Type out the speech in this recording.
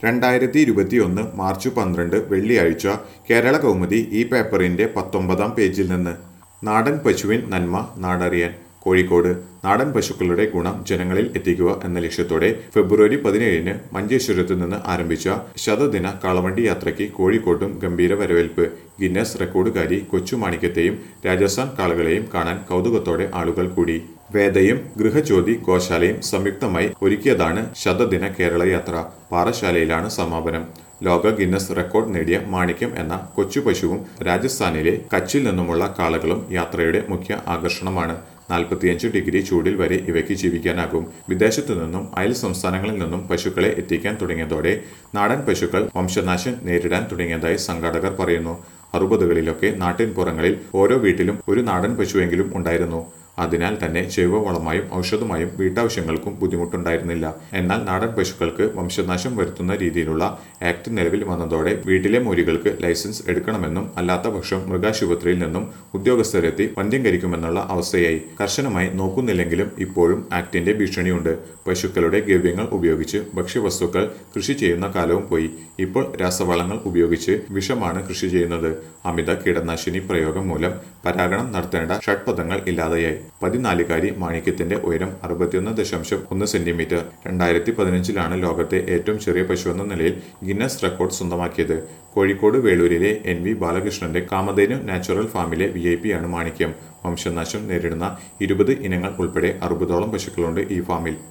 രണ്ടായിരത്തി ഇരുപത്തിയൊന്ന് മാർച്ച് പന്ത്രണ്ട് വെള്ളിയാഴ്ച കേരള കൗമുദി ഈ പേപ്പറിന്റെ പത്തൊമ്പതാം പേജിൽ നിന്ന് നാടൻ പശുവിൻ നന്മ നാടറിയാൻ കോഴിക്കോട് നാടൻ പശുക്കളുടെ ഗുണം ജനങ്ങളിൽ എത്തിക്കുക എന്ന ലക്ഷ്യത്തോടെ ഫെബ്രുവരി പതിനേഴിന് മഞ്ചേശ്വരത്ത് നിന്ന് ആരംഭിച്ച ശതദിന കാളവണ്ടി യാത്രയ്ക്ക് കോഴിക്കോട്ടും ഗംഭീര വരവേൽപ്പ് ഗിന്നസ് റെക്കോർഡുകാരി കൊച്ചുമാണിക്യത്തെയും രാജസ്ഥാൻ കാളകളെയും കാണാൻ കൗതുകത്തോടെ ആളുകൾ കൂടി വേദയും ഗൃഹജ്യോതി ഗോശാലയും സംയുക്തമായി ഒരുക്കിയതാണ് ശതദിന കേരള യാത്ര പാറശാലയിലാണ് സമാപനം ലോക ഗിന്നസ് റെക്കോർഡ് നേടിയ മാണിക്യം എന്ന കൊച്ചു പശുവും രാജസ്ഥാനിലെ കച്ചിൽ നിന്നുമുള്ള കാളകളും യാത്രയുടെ മുഖ്യ ആകർഷണമാണ് നാൽപ്പത്തിയഞ്ച് ഡിഗ്രി ചൂടിൽ വരെ ഇവയ്ക്ക് ജീവിക്കാനാകും വിദേശത്തു നിന്നും അയൽ സംസ്ഥാനങ്ങളിൽ നിന്നും പശുക്കളെ എത്തിക്കാൻ തുടങ്ങിയതോടെ നാടൻ പശുക്കൾ വംശനാശം നേരിടാൻ തുടങ്ങിയതായി സംഘാടകർ പറയുന്നു അറുപതുകളിലൊക്കെ നാട്ടിൻപുറങ്ങളിൽ ഓരോ വീട്ടിലും ഒരു നാടൻ പശുവെങ്കിലും ഉണ്ടായിരുന്നു അതിനാൽ തന്നെ ജൈവവളമായും ഔഷധമായും വീട്ടാവശ്യങ്ങൾക്കും ബുദ്ധിമുട്ടുണ്ടായിരുന്നില്ല എന്നാൽ നാടൻ പശുക്കൾക്ക് വംശനാശം വരുത്തുന്ന രീതിയിലുള്ള ആക്ട് നിലവിൽ വന്നതോടെ വീട്ടിലെ മൂരികൾക്ക് ലൈസൻസ് എടുക്കണമെന്നും അല്ലാത്ത പക്ഷം മൃഗാശുപത്രിയിൽ നിന്നും ഉദ്യോഗസ്ഥരെത്തി വന്ധ്യംകരിക്കുമെന്നുള്ള അവസ്ഥയായി കർശനമായി നോക്കുന്നില്ലെങ്കിലും ഇപ്പോഴും ആക്ടിന്റെ ഭീഷണിയുണ്ട് പശുക്കളുടെ ഗവ്യങ്ങൾ ഉപയോഗിച്ച് ഭക്ഷ്യവസ്തുക്കൾ കൃഷി ചെയ്യുന്ന കാലവും പോയി ഇപ്പോൾ രാസവളങ്ങൾ ഉപയോഗിച്ച് വിഷമാണ് കൃഷി ചെയ്യുന്നത് അമിത കീടനാശിനി പ്രയോഗം മൂലം പരാഗണം നടത്തേണ്ട ഷഡ്പഥങ്ങൾ ഇല്ലാതെയായി പതിനാലുകാരി മാണിക്യത്തിന്റെ ഉയരം അറുപത്തിയൊന്ന് ദശാംശം ഒന്ന് സെന്റിമീറ്റർ രണ്ടായിരത്തി പതിനഞ്ചിലാണ് ലോകത്തെ ഏറ്റവും ചെറിയ പശു എന്ന നിലയിൽ ഗിന്നസ് റെക്കോർഡ് സ്വന്തമാക്കിയത് കോഴിക്കോട് വേളൂരിലെ എൻ വി ബാലകൃഷ്ണന്റെ കാമധേനു നാച്ചുറൽ ഫാമിലെ വി ഐ പി ആണ് മാണിക്യം വംശനാശം നേരിടുന്ന ഇരുപത് ഇനങ്ങൾ ഉൾപ്പെടെ അറുപതോളം പശുക്കളുണ്ട് ഈ ഫാമിൽ